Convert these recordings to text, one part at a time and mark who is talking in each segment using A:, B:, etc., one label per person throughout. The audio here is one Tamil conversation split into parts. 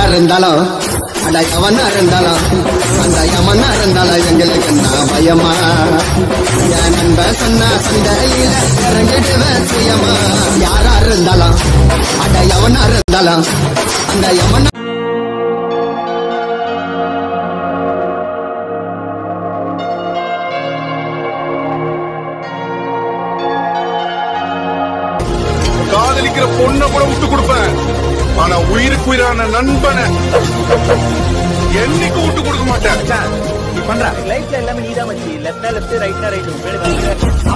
A: இருந்தாலும் அட எவனா இருந்தாலும் அந்த யமனா இருந்தாலும் எங்களுக்கு நான் பயமா என் நண்ப சொன்ன சண்டையில இறங்கிடுவேன் சுயமா யாரா இருந்தாலும் அட எவனா இருந்தாலும் அந்த யமனா
B: காதலிக்கிற பொண்ணை கூட விட்டு கொடுப்பேன் ஆனா உயிருக்கு உயிரான நண்பனை என்னைக்கு விட்டு கொடுக்க மாட்டேன்
C: பண்றா லைஃப்ல எல்லாமே நீதான் மச்சி லெஃப்ட்னா லெஃப்ட் ரைட்னா ரைட்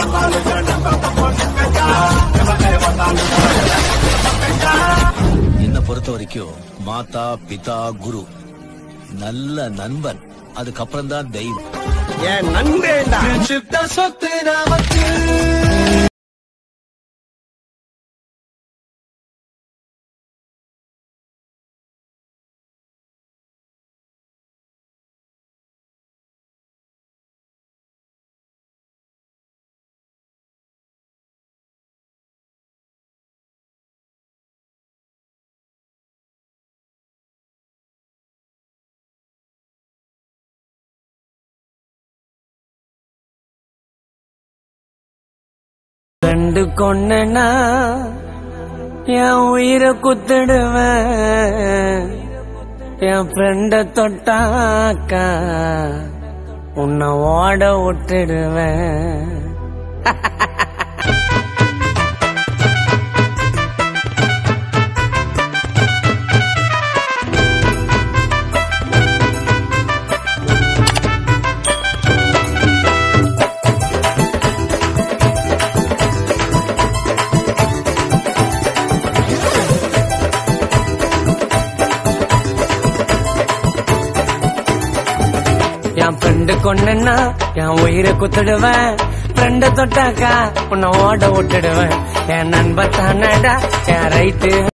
D: என்னை பொறுத்த வரைக்கும் மாதா பிதா குரு நல்ல நண்பன் அதுக்கப்புறம் தான் தெய்வம்
C: என் நண்பேண்டா
D: சொத்து நமக்கு
E: ரெண்டு கொன்னா என் உயிரை குத்திடுவேன் என் ஃப்ரெண்ட தொட்டாக்கா உன்னை ஓட விட்டுடுவேன் என் ஃப்ரெண்டு கொன்னா என் உயிரை குத்திடுவேன் ஃப்ரெண்ட தொட்டாக்கா உன்னை ஓட விட்டுடுவேன் என் நண்பன் தானடா என் ரைட்டு